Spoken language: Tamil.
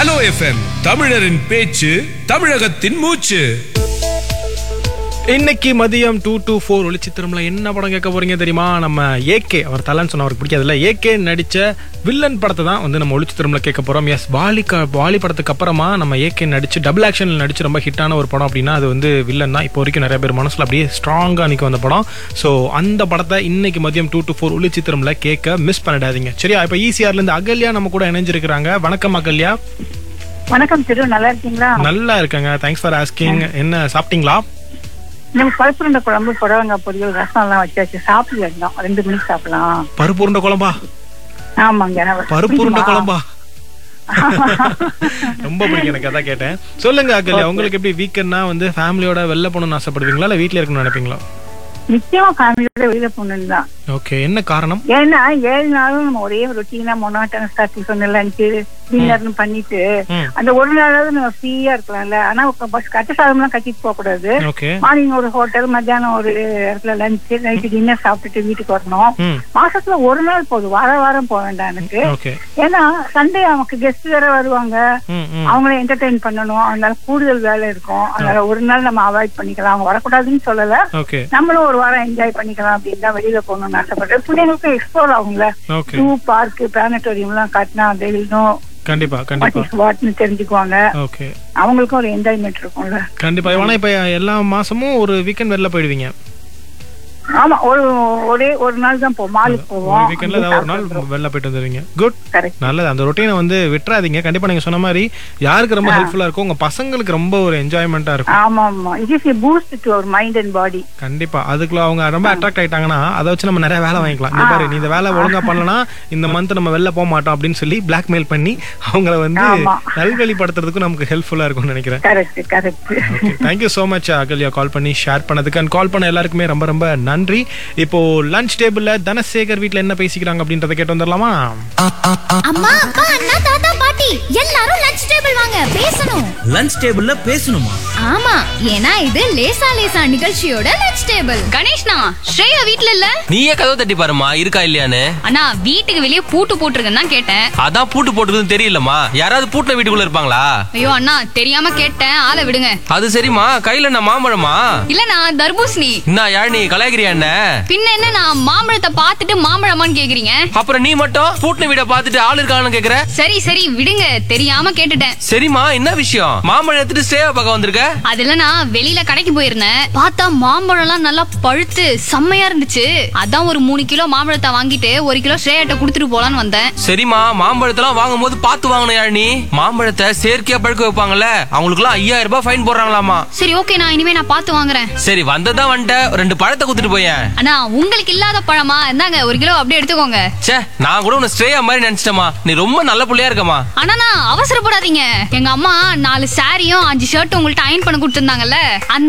ஹலோ எஃப்எம் தமிழரின் பேச்சு தமிழகத்தின் மூச்சு இன்னைக்கு மதியம் டூ டூ ஃபோர் ஒளிச்சித்திரம்ல என்ன படம் கேட்க போறீங்க தெரியுமா நம்ம ஏகே அவர் தலன்னு சொன்ன அவருக்கு பிடிக்காதுல்ல ஏகே நடிச்ச வில்லன் படத்தை தான் வந்து நம்ம ஒளிச்சித்திரம்ல கேட்க போறோம் எஸ் வாலி க- வாலி படத்துக்கு அப்புறமா நம்ம ஏகே நடிச்சு டபுள் ஆக்ஷன்ல நடிச்சு ரொம்ப ஹிட்டான ஒரு படம் அப்படின்னா அது வந்து வில்லன் தான் இப்போ வரைக்கும் நிறைய பேர் மனசுல அப்படியே ஸ்ட்ராங்கா நிற்கும் அந்த படம் ஸோ அந்த படத்தை இன்னைக்கு மதியம் டூ டு ஃபோர் ஒளிச்சித்திரம்ல கேட்க மிஸ் பண்ணிடாதீங்க சரியா இப்போ ஈசிஆர்ல இருந்து அகல்யா நம்ம கூட இணைஞ்சிருக்கிறாங்க வணக்கம் அகல்யா வணக்கம் திரு நல்லா இருக்கீங்களா நல்லா இருக்காங்க தேங்க்ஸ் ஃபார் ஆஸ்கிங் என்ன சாப்பிட்டீங்களா நம்ம பருப்புருண்டை குழம்பு புடலங்காய் பொரியல் ரசம் எல்லாம் வச்சாச்சு சாப்பிடல இருந்தோம் ரெண்டு மணிக்கு சாப்பிடலாம் பருப்பு உருண்டை குழம்பா ஆமாங்க பருப்பு உருண்டை பிடிக்குமா? குழம்பா ரொம்ப பிடிக்கும் எனக்கு அதான் கேட்டேன் சொல்லுங்க அகல்யா உங்களுக்கு எப்படி வீக்கெண்ட்னா வந்து ஃபேமிலியோட வெளில போகணும்னு ஆசைப்படுவீங்களா இல்ல வீட்ல இருக்கணும்னு நினைப்பீங்களா நிச்சயமா ஃபேமிலியோட வெளியில போகணும் தான் ஓகே என்ன காரணம் ஏன்னா ஏழு நாளும் நம்ம ஒரே ரொட்டீனா மொனாட்டம் ஸ்டார்ட் சொன்ன லஞ்சு டின்னர்னு பண்ணிட்டு ம். அந்த ஒரு நாளாவது நம்ம ஃப்ரீயா இருக்கலாம்ல ஆனா பஸ் கட்ட சாதம்லாம் கட்டிட்டு போக கூடாது ஓகே மார்னிங் ஒரு ஹோட்டல் மத்தியானம் ஒரு இடத்துல லஞ்ச் நைட்டு டின்னர் சாப்பிட்டுட்டு வீட்டுக்கு வரணும் ம் மாசத்துல ஒரு நாள் போதும் வார வாரம் போக வேண்டாம் எனக்கு ஓகே ஏன்னா சண்டே நமக்கு கெஸ்ட் வேற வருவாங்க ம் ம் அவங்கள என்டர்டெயின் பண்ணணும் அதனால கூடுதல் வேலை இருக்கும் அதனால ஒரு நாள் நம்ம அவாய்ட் பண்ணிக்கலாம் அவங்க வரக்கூடாதுன்னு சொல்லல ஓகே நம்மளும் ஒரு வாரம் என்ஜாய் பண்ணிக்கலாம் அப்படின்னு தான் வெளியில போகணும்னு ஆசைப்படுறேன் பிள்ளைங்களுக்கும் எக்ஸ்ப்ளோர் ஆகுங்கள ஓகே ஜூ பார்க் பிளானட்டோரியம் எல்லாம் காட்டினா they will know கண்டிப்பா what கண்டிப்பா is whatனு தெரிஞ்சுக்குவாங்க ஓகே அவங்களுக்கும் ஒரு என்ஜாய்மெண்ட் இருக்கும்ல கண்டிப்பா ஆனா இப்ப எல்லா மாசமும் ஒரு வீக்கெண்ட் வெளில போயிடுவீங்க ஆமா ஒரு ஒரே ஒரு நாள் தான் போவோம் மாலுக்கு ஒரு போவோம் வீக்கெண்ட்ல ஏதாவது ஒரு நாள் வெளில போயிட்டு வந்துடுவீங்க குட் கரெக்ட் நல்லது அந்த ரொட்டீனை வந்து விட்டுறாதீங்க கண்டிப்பா நீங்க சொன்ன மாதிரி யாருக்கு ரொம்ப ஹெல்ப்ஃபுல்லா இருக்கும் உங்க பசங்களுக்கு ரொம்ப ஒரு என்ஜாய்மெண்டா இருக்கும் ஆமா ஆமா it is boost to our mind and body கண்டிப்பா அதுக்குள்ள அவங்க ரொம்ப அட்ராக்ட் ஆயிட்டாங்கன்னா அதை வச்சு நம்ம நிறைய வேலை வாங்கிக்கலாம் இந்த பாரு நீ இந்த வேலை ஒழுங்கா பண்ணலனா இந்த மந்த் நம்ம வெளில போக மாட்டோம் அப்படின்னு சொல்லி பிளாக்மெயில் பண்ணி அவங்கள வந்து ஆமா. நல்வழிப்படுத்துறதுக்கும் நமக்கு ஹெல்ப்ஃபுல்லா இருக்கும்னு நினைக்கிறேன் correct correct okay thank you so much Ahalya call பண்ணி ஷேர் பண்ணதுக்கு அண்ட் கால் பண்ண எல்லாருக்குமே ரொம்ப ரொம்ப நன்றி இப்போ லஞ்ச் டேபிள்ல தனசேகர் வீட்ல என்ன பேசிக்கிறாங்க அப்படின்றத கேட்டு வந்துடலாமா அம்மா அப்பா அண்ணா தாத்தா பாட்டி எல்லாரும் லஞ்ச் டேபிள் வாங்க பேசணும் லஞ்ச் டேபிள்ல பேசணுமா ஆமா ஏன்னா இது லேசா லேசா நிகழ்ச்சியோட லஞ்ச் டேபிள் கணேஷ்னா ஸ்ரேயா வீட்ல இல்ல நீயே கதவு தட்டி பாருமா இருக்கா இல்லையான்னு அண்ணா வீட்டுக்கு வெளியே பூட்டு போட்டிருக்கேன்னு தான் கேட்டேன் அதான் பூட்டு போட்டுக்குதுன்னு தெரியலமா யாராவது பூட்டின வீட்டுக்குள்ள இருப்பாங்களா ஐயோ அண்ணா தெரியாம கேட்டேன் ஆளை விடுங்க அது சரிம்மா கையில என்ன மாம்பழமா இல்லண்ணா தர்பூசணி என்ன யாழ் கலாய்கிறியா என்ன பின்ன என்ன நான் மாம்பழத்தை பார்த்துட்டு மாம்பழமான்னு கேக்குறீங்க அப்புறம் நீ மட்டும் பூட்டின வீட பார்த்துட்டு ஆள் இருக்கான்னு கேக்குற சரி சரி விடுங்க தெரியாம கேட்டுட்டேன் சரிம்மா என்ன விஷயம் மாம்பழம் எடுத்துட்டு சேவை பார்க்க வந்திருக்க அதுல நான் வெளியில கடைக்கு போயிருந்தேன் பார்த்தா மாம்பழம்லாம் நல்லா பழுத்து செம்மையா இருந்துச்சு அதான் ஒரு மூணு கிலோ மாம்பழத்தை வாங்கிட்டு ஒரு கிலோ ஸ்ரேயாட்ட கொடுத்துட்டு போலான்னு வந்தேன் சரிம்மா மாம்பழத்தெல்லாம் வாங்கும் போது பார்த்து வாங்கணும் யாழினி மாம்பழத்தை செயற்கையா பழுக்க வைப்பாங்கல்ல அவங்களுக்குலாம் ஐயாயிரம் ரூபாய் ஃபைன் போடுறாங்களாமா சரி ஓகே நான் இனிமே நான் பார்த்து வாங்குறேன் சரி வந்ததான் வந்துட்ட ரெண்டு பழத்தை குத்துட்டு போயேன் அண்ணா உங்களுக்கு இல்லாத பழமா இந்தாங்க ஒரு கிலோ அப்படியே எடுத்துக்கோங்க ச்சே நான் கூட உன்னை ஸ்ட்ரேயா மாதிரி நினைச்சிட்டமா நீ ரொம்ப நல்ல புள்ளையா இருக்கமா அண்ணா அவசரப்படாதீங்க எங்க அம்மா நாலு சாரியும் அஞ்சு ஷர்ட்டும் உங்கள்ட்ட அயன் பண்ண கொடுத்துருந்தாங்கல்ல அந்த